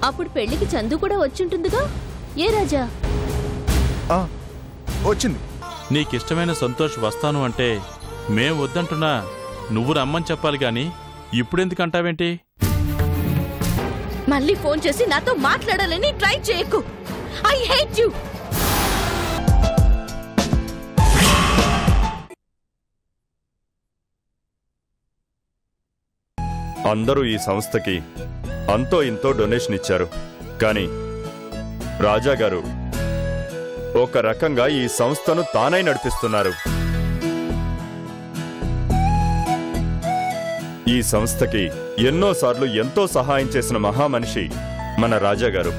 అప్పుడు పెళ్లికి చందు కూడా వచ్చుంటుందిగా ఏ రాజా ఆ, వచ్చింది నీకిష్టమైన సంతోష్ వస్తాను అంటే మేం వద్దంటున్నా నువ్వు రమ్మని చెప్పాలి గాని ఇప్పుడెందుకు అంటావేంటి మళ్ళీ ఫోన్ చేసి నాతో మాట్లాడాలని ట్రై చేయకు ఐ హేట్ యు అందరూ ఈ సంస్థకి అంతో ఇంతో డొనేషన్ ఇచ్చారు కానీ రాజా గారు ఒక రకంగా ఈ సంస్థను తానై నడిపిస్తున్నారు ఈ సంస్థకి ఎన్నోసార్లు ఎంతో సహాయం చేసిన మహామనిషి మన రాజా గారు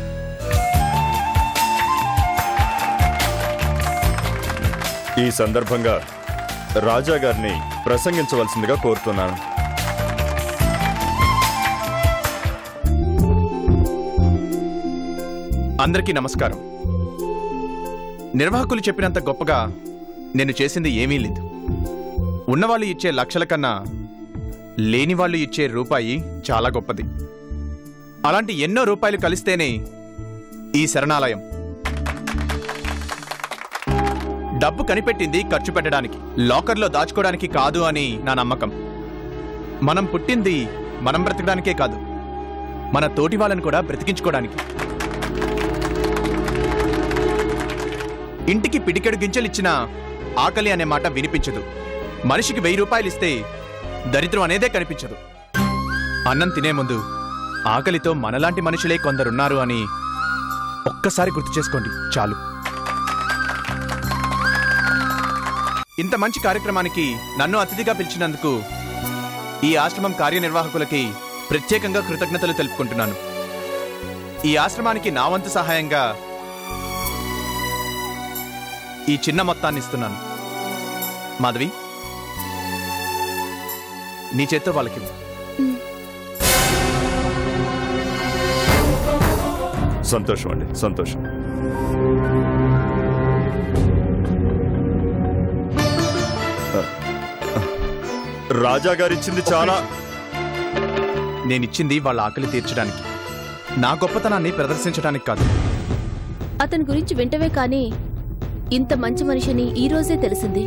ఈ సందర్భంగా రాజా గారిని ప్రసంగించవలసిందిగా కోరుతున్నాను అందరికీ నమస్కారం నిర్వాహకులు చెప్పినంత గొప్పగా నేను చేసింది ఏమీ లేదు ఉన్నవాళ్ళు ఇచ్చే లక్షల కన్నా లేని వాళ్ళు ఇచ్చే రూపాయి చాలా గొప్పది అలాంటి ఎన్నో రూపాయలు కలిస్తేనే ఈ శరణాలయం డబ్బు కనిపెట్టింది ఖర్చు పెట్టడానికి లాకర్లో దాచుకోవడానికి కాదు అని నా నమ్మకం మనం పుట్టింది మనం బ్రతకడానికే కాదు మన తోటి వాళ్ళని కూడా బ్రతికించుకోవడానికి ఇంటికి పిడికెడు గింజలిచ్చినా ఆకలి అనే మాట వినిపించదు మనిషికి వెయ్యి రూపాయలు ఇస్తే దరిద్రం అనేదే కనిపించదు అన్నం తినే ముందు ఆకలితో మనలాంటి మనుషులే కొందరున్నారు అని ఒక్కసారి గుర్తు చేసుకోండి చాలు ఇంత మంచి కార్యక్రమానికి నన్ను అతిథిగా పిలిచినందుకు ఈ ఆశ్రమం కార్యనిర్వాహకులకి ప్రత్యేకంగా కృతజ్ఞతలు తెలుపుకుంటున్నాను ఈ ఆశ్రమానికి నా వంతు సహాయంగా ఈ చిన్న మొత్తాన్ని ఇస్తున్నాను మాధవి నీ చేత్తో వాళ్ళకి ఇవ్వు. సంతోషం అండి సంతోషం రాజా గారిచ్చింది చాలా నేనిచ్చింది వాళ్ళ ఆకలి తీర్చడానికి నా గొప్పతనాన్ని ప్రదర్శించడానికి కాదు అతని గురించి వింటవే కానీ ఇంత మంచి మనిషిని ఈ రోజే తెలిసింది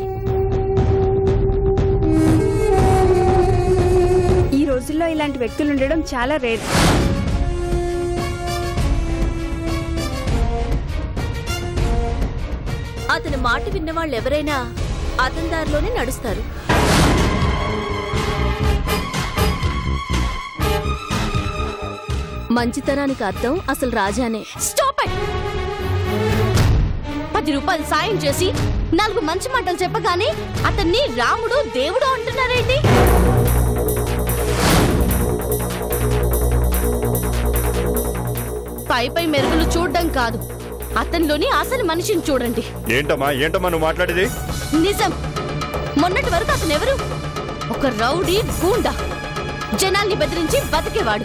ఈ రోజుల్లో ఇలాంటి వ్యక్తులు ఉండడం చాలా రేర్ అతని మాట విన్న వాళ్ళు ఎవరైనా అతని దారిలోనే నడుస్తారు మంచితనానికి అర్థం అసలు రాజానే స్టాప్ ఇట్ పది రూపాయలు సాయం చేసి నాలుగు మంచి మాటలు చెప్పగానే అతన్ని రాముడు దేవుడు అంటున్నారేంటి పై పై మెరుగులు చూడడం కాదు అతనిలోని అసలు మనిషిని చూడండి ఏంటమ్మా ఏంటమ్మా నువ్వు మాట్లాడేది నిజం మొన్నటి వరకు అతను ఎవరు ఒక రౌడీ గూండా జనాల్ని బెదిరించి బతికేవాడు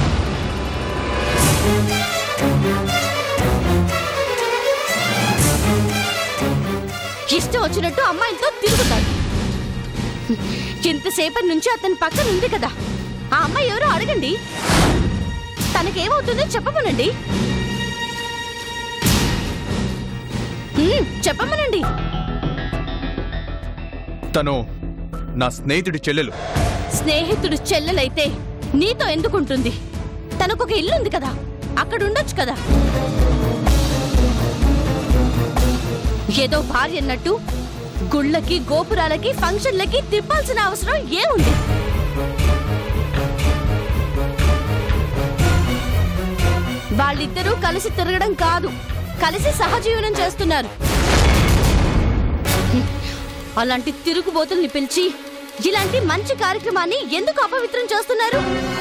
ఇష్టం వచ్చినట్టు అమ్మాయిలతో తిరుగుతాడు ఎంతసేపటి నుంచి అతని పక్కన ఉంది కదా ఆ అమ్మాయి ఎవరో అడగండి తనకేమవుతుందో చెప్పమనండి హ్మ్, చెప్పమనండి తను నా స్నేహితుడి చెల్లెలు స్నేహితుడు చెల్లెలైతే నీతో ఎందుకుంటుంది తనకొక ఇల్లు ఉంది కదా అక్కడ ఉండొచ్చు కదా ఏదో భార్య అన్నట్టు గుళ్ళకి గోపురాలకి ఫంక్షన్లకి తిప్పాల్సిన అవసరం ఏముంది వాళ్ళిద్దరూ కలిసి తిరగడం కాదు కలిసి సహజీవనం చేస్తున్నారు అలాంటి తిరుగుబోతుల్ని పిలిచి ఇలాంటి మంచి కార్యక్రమాన్ని ఎందుకు అపవిత్రం చేస్తున్నారు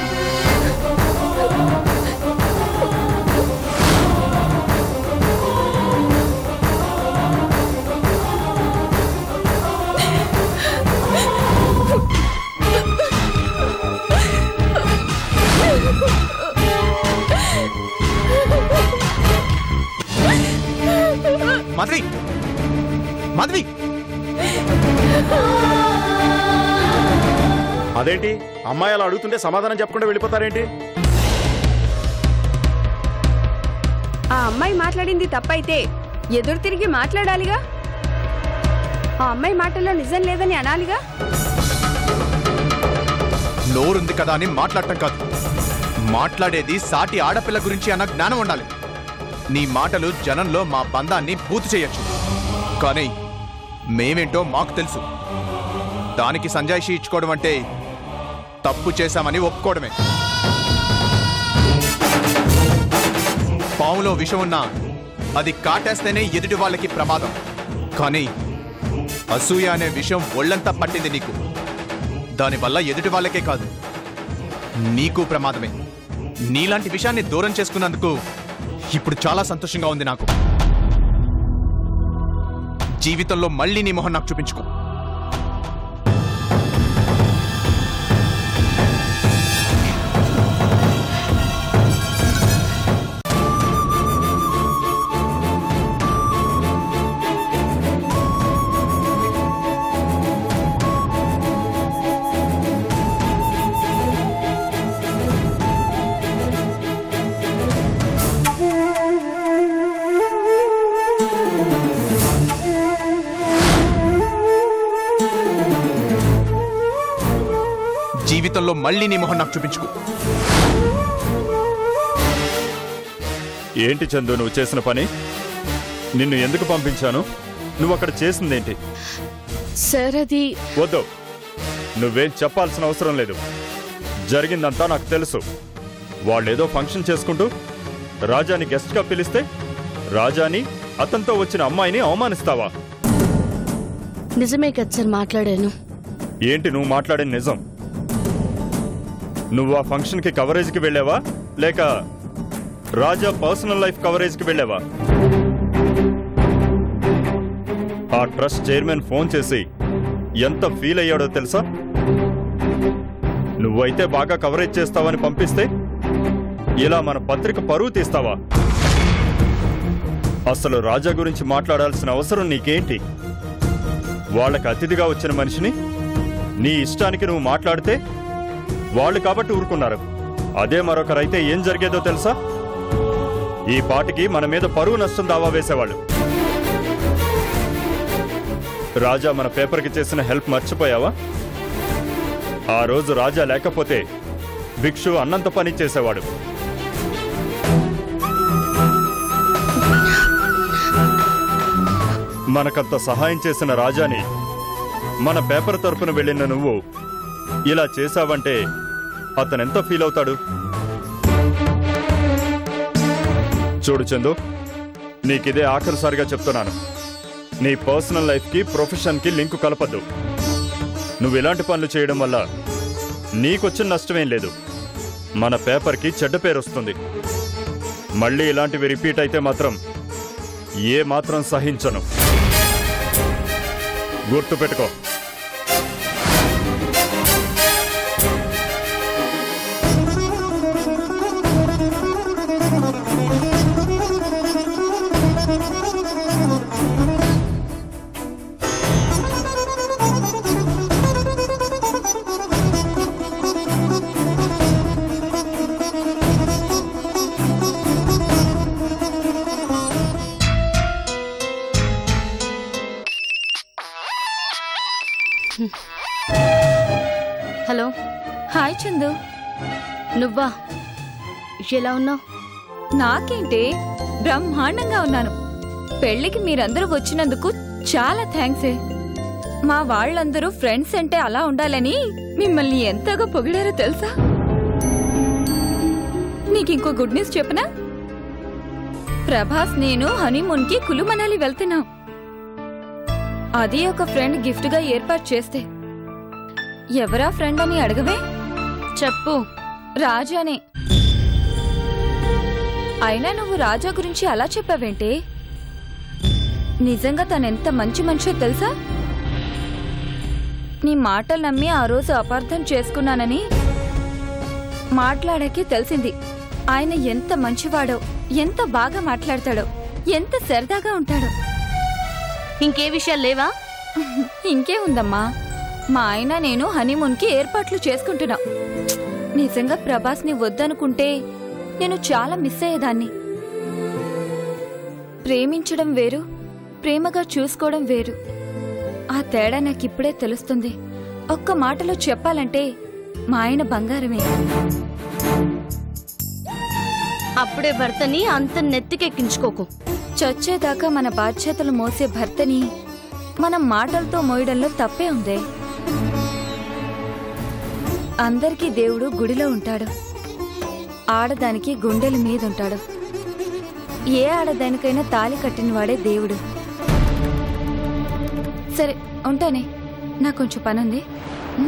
మాధవి మాధవి అదేంటి అమ్మాయి అలా అడుగుతుంటే సమాధానం చెప్పకుండా వెళ్ళిపోతారేంటి ఆ అమ్మాయి మాట్లాడింది తప్పైతే ఎదురు తిరిగి మాట్లాడాలిగా ఆ అమ్మాయి మాటల్లో నిజం లేదని అనాలిగా నోరుంది కదా అని మాట్లాడటం కాదు మాట్లాడేది సాటి ఆడపిల్ల గురించి అన్న జ్ఞానం ఉండాలి నీ మాటలు జనంలో మా బంధాన్ని పూర్తి చేయొచ్చు కానీ మేమేంటో మాకు తెలుసు దానికి సంజాయిషి ఇచ్చుకోవడం అంటే తప్పు చేశామని ఒప్పుకోవడమే పాములో విషం ఉన్నా అది కాటేస్తేనే ఎదుటి వాళ్ళకి ప్రమాదం కానీ అసూయ అనే విషయం ఒళ్ళంతా పట్టింది నీకు దానివల్ల ఎదుటి వాళ్ళకే కాదు నీకు ప్రమాదమే నీలాంటి విషయాన్ని దూరం చేసుకున్నందుకు ఇప్పుడు చాలా సంతోషంగా ఉంది నాకు జీవితంలో మళ్ళీ నీ మొహం నాకు చూపించుకో జీవితంలో మళ్ళీ నీ మొహం నాకు చూపించుకో ఏంటి చందు నువ్వు చేసిన పని నిన్ను ఎందుకు పంపించాను నువ్వు అక్కడ చేసిందేంటి సార్ అది వద్దు నువ్వేం చెప్పాల్సిన అవసరం లేదు జరిగిందంతా నాకు తెలుసు వాళ్ళేదో ఫంక్షన్ చేసుకుంటూ రాజాని గెస్ట్గా పిలిస్తే రాజాని అతనితో వచ్చిన అమ్మాయిని అవమానిస్తావా నిజమే కదా సార్ మాట్లాడాను ఏంటి నువ్వు మాట్లాడిన నిజం నువ్వు ఆ ఫంక్షన్కి కవరేజ్కి వెళ్ళావా లేక రాజా పర్సనల్ లైఫ్ కవరేజ్కి వెళ్ళావా ఆ ట్రస్ట్ చైర్మన్ ఫోన్ చేసి ఎంత ఫీల్ అయ్యాడో తెలుసా నువ్వైతే బాగా కవరేజ్ చేస్తావని పంపిస్తే ఇలా మన పత్రిక పరువు తీస్తావా అసలు రాజా గురించి మాట్లాడాల్సిన అవసరం నీకేంటి వాళ్ళకి అతిథిగా వచ్చిన మనిషిని నీ ఇష్టానికి నువ్వు మాట్లాడితే వాళ్ళు కాబట్టి ఊరుకున్నారు అదే మరొకరైతే ఏం జరిగేదో తెలుసా ఈ పాటికి మన మీద పరువు నష్టం దావా వేసేవాళ్ళు రాజా మన పేపర్కి చేసిన హెల్ప్ మర్చిపోయావా ఆ రోజు రాజా లేకపోతే భిక్షు అన్నంత పని చేసేవాడు మనకంత సహాయం చేసిన రాజాని మన పేపర్ తరపున వెళ్ళిన నువ్వు ఇలా చేశావంటే అతనెంత ఫీల్ అవుతాడు చూడు చందు నీకిదే ఆఖరిసారిగా చెప్తున్నాను నీ పర్సనల్ లైఫ్కి ప్రొఫెషన్కి లింకు కలపద్దు నువ్వు ఇలాంటి పనులు చేయడం వల్ల నీకొచ్చిన నష్టమేం లేదు మన పేపర్కి చెడ్డ పేరు వస్తుంది మళ్ళీ ఇలాంటివి రిపీట్ అయితే మాత్రం ఏ మాత్రం సహించను గుర్తుపెట్టుకో హలో హాయ్ చందు నువ్వా ఎలా ఉన్నావు నాకేంటి బ్రహ్మాండంగా ఉన్నాను పెళ్లికి మీరందరూ వచ్చినందుకు చాలా థ్యాంక్సే మా వాళ్ళందరూ ఫ్రెండ్స్ అంటే అలా ఉండాలని మిమ్మల్ని ఎంతగా పొగిడారో తెలుసా నీకు ఇంకో గుడ్ న్యూస్ చెప్పనా ప్రభాస్ నేను హనీమూన్ కి కులు మనాలి వెళ్తున్నాం అది ఒక ఫ్రెండ్ గిఫ్ట్ గా ఏర్పాటు చేస్తే ఎవరా ఫ్రెండ్ అని అడగవే చెప్పు రాజానే అయినా నువ్వు రాజా గురించి అలా చెప్పావేంటి నిజంగా తనెంత మంచి మనిషో తెలుసా నీ మాటలు నమ్మి ఆ రోజు అపార్థం చేసుకున్నానని మాట్లాడాకే తెలిసింది ఆయన ఎంత మంచివాడో ఎంత బాగా మాట్లాడతాడో ఎంత సరదాగా ఉంటాడో ఇంకే విషయాలు లేవా ఇంకే ఉందమ్మా మా ఆయన నేను హనీమూన్కి ఏర్పాట్లు చేసుకుంటున్నాం నిజంగా ప్రభాస్ని వద్దనుకుంటే నేను చాలా మిస్ అయ్యేదాన్ని ప్రేమించడం వేరు ప్రేమగా చూసుకోవడం వేరు ఆ తేడా నాకిప్పుడే తెలుస్తుంది ఒక్క మాటలో చెప్పాలంటే మా ఆయన బంగారమే అప్పుడే భర్తని అంత నెత్తికెక్కించుకోకు చచ్చేదాకా మన బాధ్యతలు మోసే భర్తని మనం మాటలతో మోయడంలో తప్పే ఉందే అందరికీ దేవుడు గుడిలో ఉంటాడు ఆడదానికి గుండెల మీద ఉంటాడు ఏ ఆడదానికైనా తాలి కట్టినవాడే దేవుడు సరే ఉంటానే నాకు కొంచెం పనుంది ఉం?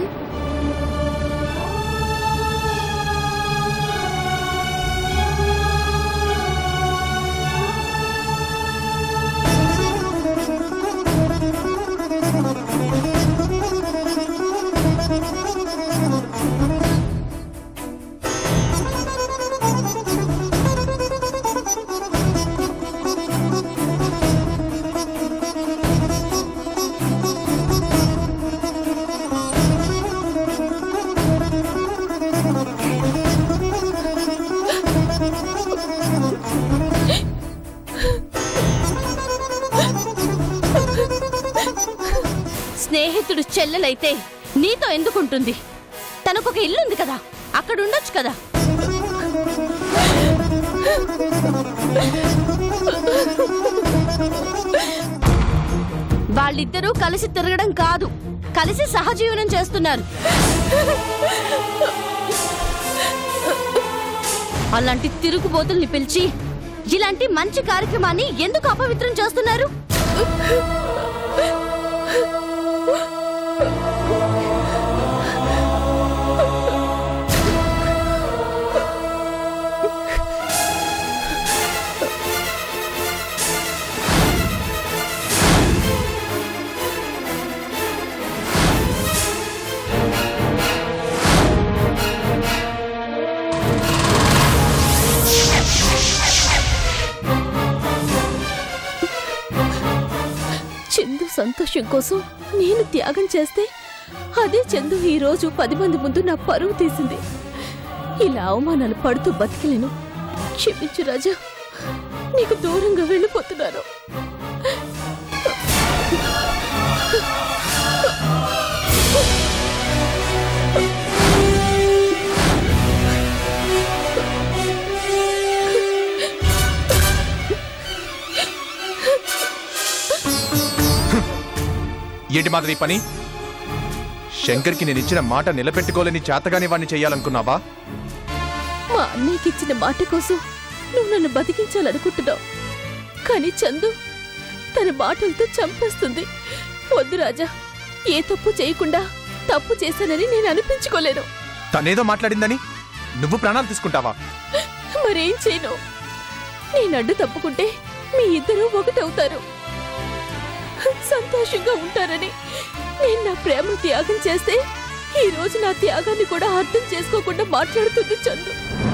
స్నేహితుడు చెల్లెలైతే నీతో ఎందుకుంటుంది తనకొక ఇల్లుంది కదా అక్కడ ఉండొచ్చు కదా వాళ్ళిద్దరూ కలిసి తిరగడం కాదు కలిసి సహజీవనం చేస్తున్నారు అలాంటి తిరుగుబోతుల్ని పిలిచి ఇలాంటి మంచి కార్యక్రమాన్ని ఎందుకు అపవిత్రం చేస్తున్నారు చందు సంతోషం కోసం నేను త్యాగం చేస్తే అదే చందు ఈ రోజు పది మంది ముందు నా పరువు తీసింది ఇలా అవమానాలు పడుతూ బతికలేను క్షమించు రాజా నీకు దూరంగా వెళ్ళిపోతున్నాను ఏంటి మాధవి ఈ పని శంకర్కి నేను ఇచ్చిన మాట నిలబెట్టుకోలేని చేతగాని వాడిని చెయ్యాలనుకున్నావా మా అన్నయ్యకి ఇచ్చిన మాట కోసం నువ్వు నన్ను బతికించాలనుకుంటున్నావు కానీ చందు తన మాటలతో చంపేస్తుంది వద్దు రాజా ఏ తప్పు చేయకుండా తప్పు చేశానని నేను అనిపించుకోలేను తనేదో మాట్లాడిందని నువ్వు ప్రాణాలు తీసుకుంటావా మరేం చేయను నేను అడ్డు తప్పుకుంటే మీ ఇద్దరూ ఒకటవుతారు సంతోషంగా ఉంటారని నేను నా ప్రేమ త్యాగం చేస్తే ఈ రోజు నా త్యాగాన్ని కూడా అర్థం చేసుకోకుండా మాట్లాడుతుంది చందు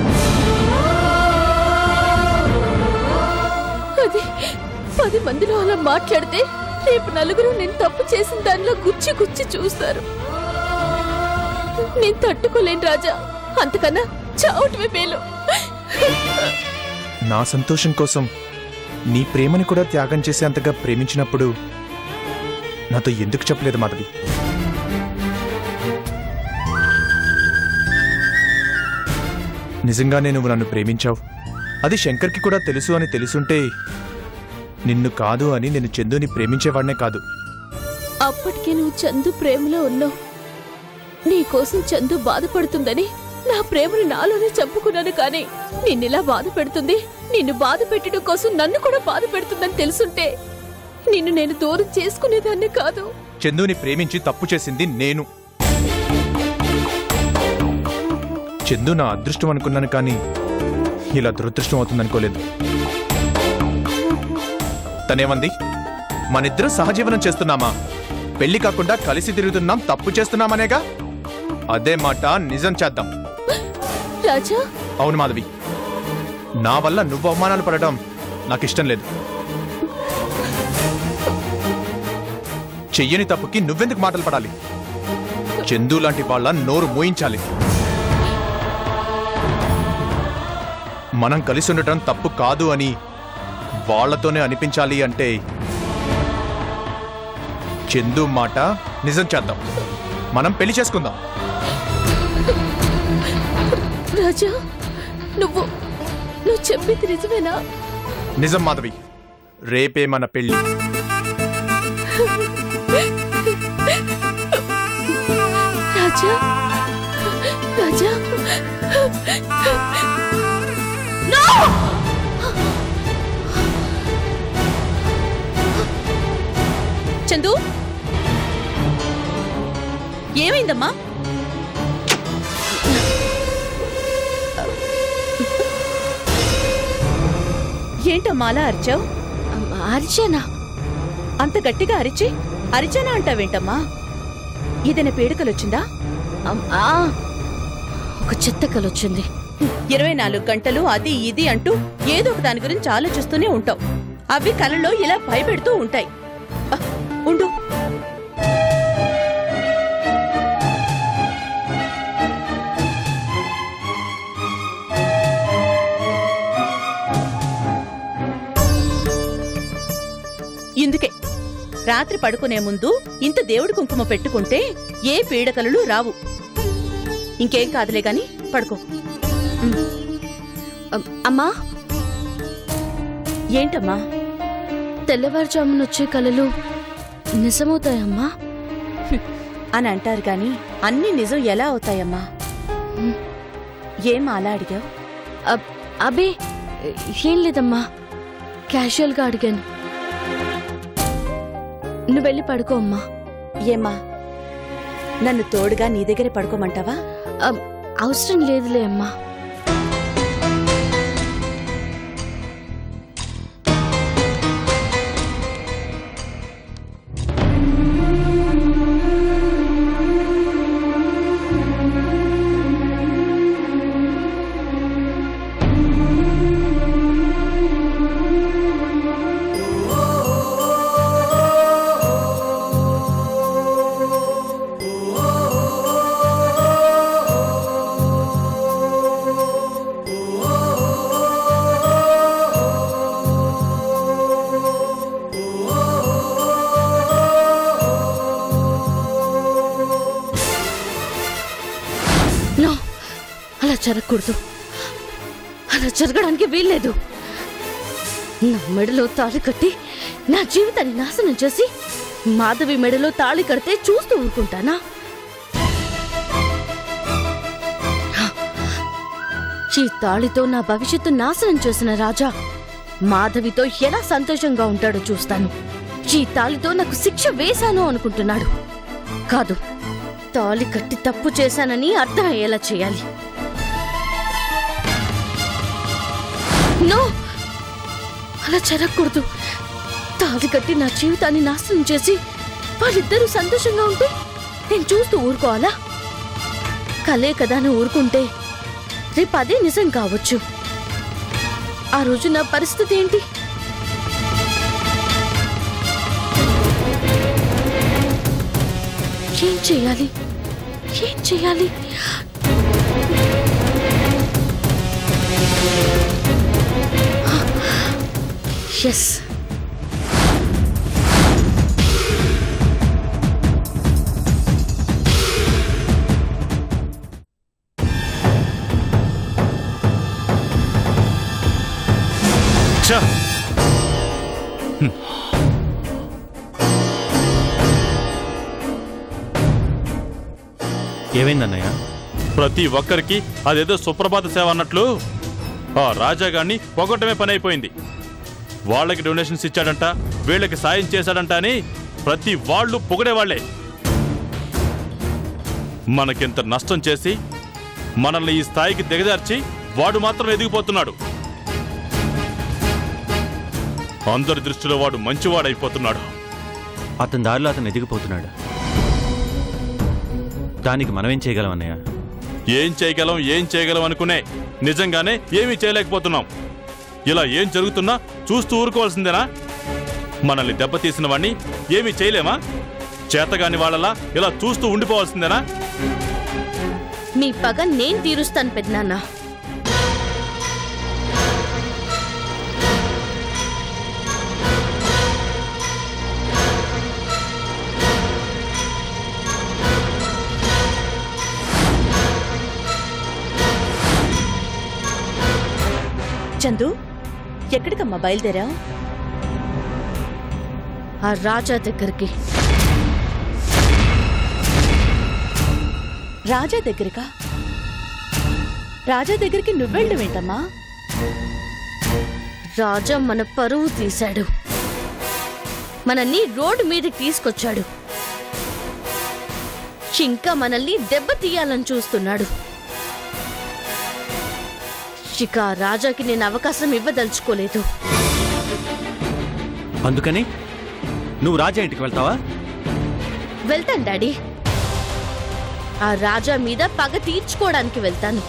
అది పది మందిలో అలా మాట్లాడితే రేపు నలుగురు నేను తప్పు చేసిన దానిలో గుచ్చి గుచ్చి చూస్తారు నేను తట్టుకోలేను రాజా అంతకన్నా చావటమే మేలు నా సంతోషం కోసం నీ ప్రేమని కూడా త్యాగం చేసేంతగా ప్రేమించినప్పుడు నాతో ఎందుకు చెప్పలేదు మాధవి నిజంగానే నువ్వు నన్ను ప్రేమించావు అది శంకర్కి కూడా తెలుసు అని తెలుసుంటే నిన్ను కాదు అని నేను చందుని ప్రేమించేవాడినే కాదు అప్పటికే నువ్వు చందు ప్రేమలో ఉన్నావు నీకోసం చందు బాధపడుతుందని నా ప్రేమను నాలోనే చంపుకున్నాను కానీ నిన్నిలా బాధ పెడుతుంది నిన్ను బాధ పెట్టడం కోసం నన్ను కూడా బాధ పెడుతుందని తెలుసుంటే నిన్ను నేను దూరం చేసుకునేదాన్ని కాదు చందుని ప్రేమించి తప్పు చేసింది నేను చందు నా అదృష్టం అనుకున్నాను కానీ ఇలా దురదృష్టం అవుతుందనుకోలేదు తనేమంది మనిద్దరం సహజీవనం చేస్తున్నామా పెళ్లి కాకుండా కలిసి తిరుగుతున్నాం తప్పు చేస్తున్నామనేగా అదే మాట నిజం చేద్దాం రాజా అవును మాధవి నా వల్ల నువ్వు అవమానాలు పడడం నాకు ఇష్టం లేదు చెయ్యని తప్పుకి నువ్వెందుకు మాటలు పడాలి చందు లాంటి వాళ్ళ నోరు మోయించాలి మనం కలిసి ఉండటం తప్పు కాదు అని వాళ్ళతోనే అనిపించాలి అంటే చందు మాట నిజం చేద్దాం మనం పెళ్లి చేసుకుందాం రాజా నువ్వు నువ్వు చెప్పింది నిజమేనా నిజం మాధవి రేపే మన పెళ్లి రాజా రాజా చందు ఏమైందమ్మా ఏంటమ్మా అలా అరిచావు అర్చనా అంత గట్టిగా అరిచి అరిచానా అంటావేంటమ్మా ఏదైనా పీడకలొచ్చిందా ఒక చెత్త కలొచ్చింది ఇరవై నాలుగు గంటలు అది ఇది అంటూ ఏదో ఒక దాని గురించి ఆలోచిస్తూనే ఉంటావు అవి కలలో ఇలా భయపెడుతూ ఉంటాయి ఆ, ఉండు ఇందుకే రాత్రి పడుకునే ముందు ఇంత దేవుడి కుంకుమ పెట్టుకుంటే ఏ పీడకలలు రావు ఇంకేం కాదులే గాని పడుకో అమ్- అమ్మా ఏంటమ్మా తెల్లవారుజామున వచ్చే కలలు నిజమవుతాయమ్మా అని అంటారు గాని అన్ని నిజం ఎలా అవుతాయమ్మా ఏం అలా అడిగావు అబ్- అబే ఏం లేదమ్మా క్యాజువల్గా అడిగాను నువ్వు వెళ్ళి పడుకో అమ్మా ఏమ్మా నన్ను తోడుగా నీ దగ్గరే పడుకోమంటావా అమ్, అవసరం లేదులే అమ్మా నో అలా జరగకూడదు అలా జరగడానికి వీల్లేదు నా మెడలో తాళి కట్టి నా జీవితాన్ని నాశనం చేసి మాధవి మెడలో తాళి కడితే చూస్తూ ఊరుకుంటానా ఈ తాళితో నా భవిష్యత్తు నాశనం చేసిన రాజా మాధవితో ఎలా సంతోషంగా ఉంటాడో చూస్తాను ఈ తాళితో నాకు శిక్ష వేశాను అనుకుంటున్నాడు కాదు తాళి కట్టి తప్పు చేశానని అర్థమయ్యేలా చేయాలి నో అలా జరగకూడదు తాళి కట్టి నా జీవితాన్ని నాశనం చేసి వాళ్ళిద్దరూ సంతోషంగా ఉంటే నేను చూస్తూ ఊరుకోవాలా కలే కదా అని ఊరుకుంటే రేపు అదే నిజం కావచ్చు ఆ రోజు నా పరిస్థితి ఏంటి ఏం చేయాలి ఏం చేయాలి ఎస్ ఛ! ఏమైందన్నయ్య ప్రతి ఒక్కరికి అదేదో సుప్రభాత సేవ అన్నట్లు ఆ రాజాగాన్ని పొగొట్టమే పని అయిపోయింది వాళ్ళకి డొనేషన్స్ ఇచ్చాడంట వీళ్ళకి సాయం చేశాడంట అని ప్రతి వాళ్ళు పొగిడేవాళ్లే మనకింత నష్టం చేసి మనల్ని ఈ స్థాయికి దిగజార్చి వాడు మాత్రం ఎదిగిపోతున్నాడు అందరి దృష్టిలో వాడు మంచివాడైపోతున్నాడు అతని దారిలో అతను ఎదిగిపోతున్నాడు దానికి మనమేం చేయగలం అన్నయ్య ఏం చేయగలం ఏం చేయగలం అనుకునే నిజంగానే ఏమీ చేయలేకపోతున్నాం ఇలా ఏం జరుగుతున్నా చూస్తూ ఊరుకోవాల్సిందేనా మనల్ని దెబ్బతీసిన వాణ్ణి ఏమీ చేయలేమా చేతగాని వాళ్ళలా ఇలా చూస్తూ ఉండిపోవాల్సిందేనా మీ పగ నేను తీరుస్తాను పెద్దనాన్న చందు ఎక్కడికమ్మా బయలుదేరావు ఆ రాజా దగ్గరికి రాజా దగ్గరికా రాజా దగ్గరికి నువ్వెళ్ళడం ఏంటమ్మా రాజా మన పరువు తీశాడు మనల్ని రోడ్డు మీదకి తీసుకొచ్చాడు ఇంకా మనల్ని దెబ్బతీయాలని చూస్తున్నాడు ఇక ఆ రాజాకి నేను అవకాశం ఇవ్వదలుచుకోలేదు అందుకని నువ్వు రాజా ఇంటికి వెళ్తావా వెళ్తాను డాడీ ఆ రాజా మీద పగ తీర్చుకోవడానికి వెళ్తాను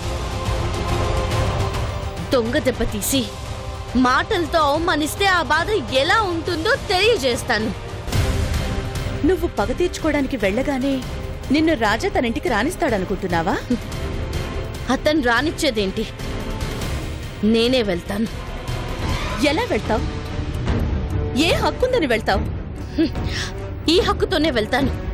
దొంగ దెబ్బ తీసి మాటలతో అవమానిస్తే ఆ బాధ ఎలా ఉంటుందో తెలియజేస్తాను నువ్వు పగ తీర్చుకోవడానికి వెళ్ళగానే నిన్ను రాజా తన ఇంటికి రానిస్తాడనుకుంటున్నావా అతను రానిచ్చేదేంటి నేనే వెళ్తాను ఎలా వెళ్తావు ఏ హక్కుందని వెళ్తావు ఈ హక్కుతోనే వెళ్తాను